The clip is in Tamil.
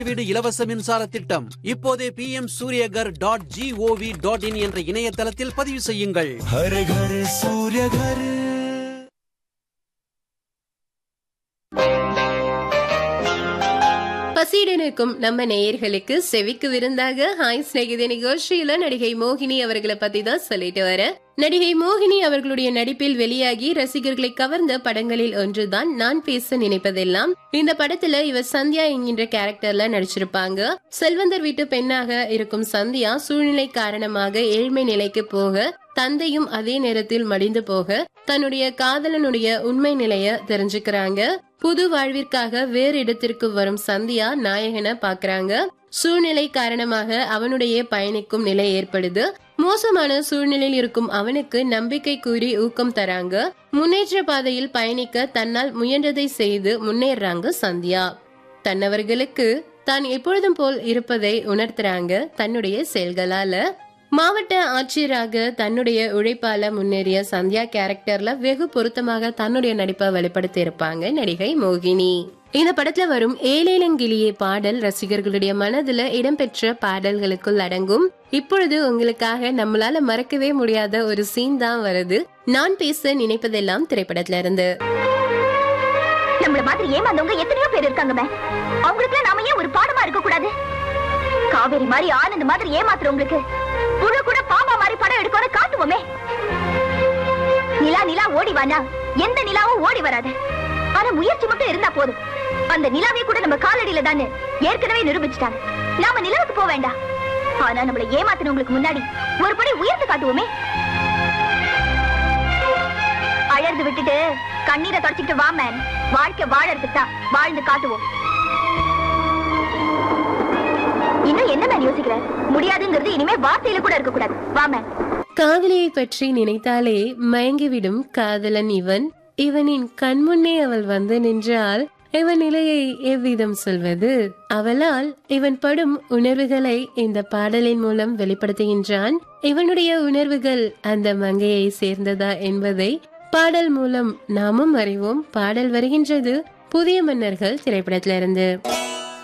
வீடு இலவச மின்சார திட்டம் இப்போதே P M Suryaghar dot G O V dot in என்ற இணையதளத்தில் பதிவு செய்யுங்கள் हर घर सूर्य घर பசியுடன் இருக்கும் நம்ம நேயர்களுக்கு செவிக்கு விருந்தாக ஹாய் ஸ்நேகித நிகழ்ச்சியில நடிகை மோகினி அவர்களை பத்தி தான் சொல்லிட்டு வர நடிகை மோகினி அவர்களுடைய நடிப்பில் வெளியாகி ரசிகர்களை கவர்ந்த படங்களில் ஒன்றுதான் நான் பேச நினைப்பதெல்லாம் இந்த படத்துல இவர் சந்தியா என்கின்ற கேரக்டர்ல நடிச்சிருப்பாங்க செல்வந்தர் வீட்டு பெண்ணாக இருக்கும் சந்தியா சூழ்நிலை காரணமாக ஏழ்மை நிலைக்கு போக தந்தையும் அதே நேரத்தில் மடிந்து போக தன்னுடைய காதலனுடைய உண்மை நிலைய தெரிஞ்சுக்கிறாங்க புது வாழ்விற்காக வேறு இடத்திற்கு வரும் சந்தியா நாயகனை பாக்குறாங்க சூழ்நிலை காரணமாக அவனுடைய பயணிக்கும் நிலை ஏற்படுது மோசமான சூழ்நிலையில் இருக்கும் அவனுக்கு நம்பிக்கை கூறி ஊக்கம் தராங்க முன்னேற்ற பாதையில் பயணிக்க தன்னால் முயன்றதை செய்து முன்னேறாங்க சந்தியா தன்னவர்களுக்கு தான் எப்பொழுதும் போல் இருப்பதை உணர்த்துறாங்க தன்னுடைய செயல்களால மாவட்ட ஆட்சியராக தன்னுடைய உழைப்பால முன்னேறிய சந்தியா கேரக்டர்ல வெகு பொருத்தமாக தன்னுடைய நடிப்பை வெளிப்படுத்தி இருப்பாங்க நடிகை மோகினி இந்த படத்துல வரும் ஏலேலங்கிளியே பாடல் ரசிகர்களுடைய மனதுல இடம்பெற்ற பாடல்களுக்குள் அடங்கும் இப்பொழுது உங்களுக்காக நம்மளால மறக்கவே முடியாத ஒரு சீன் தான் வருது நான் பேச நினைப்பதெல்லாம் திரைப்படத்துல இருந்து நம்மள மாதிரி ஏமாந்தவங்க எத்தனையோ பேர் இருக்காங்க மே அவங்களுக்கு நாம ஏன் ஒரு பாடமா இருக்க கூடாது காவேரி மாதிரி ஆனந்த் மாதிரி ஏமாத்துறவங்களுக்கு புழு கூட பாம்பா மாதிரி படம் எடுக்கணும் காட்டுவோமே நிலா நிலா ஓடி வானா எந்த நிலாவும் ஓடி வராது ஆனா முயற்சி மட்டும் இருந்தா போதும் அந்த நிலாவே கூட நம்ம காலடியில தானே ஏற்கனவே நிரூபிச்சிட்டாங்க நாம நிலவுக்கு போக வேண்டாம் ஆனா நம்மள ஏமாத்தினவங்களுக்கு முன்னாடி ஒரு படி உயர்ந்து காட்டுவோமே அழறது விட்டுட்டு கண்ணீரை தொடச்சிக்கிட்டு வா மேன் வாழ்க்கை வாழறதுக்கு தான் வாழ்ந்து காட்டுவோம் இன்னும் என்ன மேன் யோசிக்கிற முடியாதுங்கிறது இனிமே வார்த்தையில கூட இருக்க கூடாது வா மேன் காதலியை பற்றி நினைத்தாலே மயங்கிவிடும் காதலன் இவன் இவனின் கண்முன்னே அவள் வந்து நின்றால் இவன் நிலையை எவ்விதம் சொல்வது அவளால் இவன் படும் உணர்வுகளை இந்த பாடலின் மூலம் வெளிப்படுத்துகின்றான் இவனுடைய உணர்வுகள் அந்த மங்கையை சேர்ந்ததா என்பதை பாடல் மூலம் நாமும் அறிவோம் பாடல் வருகின்றது புதிய மன்னர்கள் திரைப்படத்திலிருந்து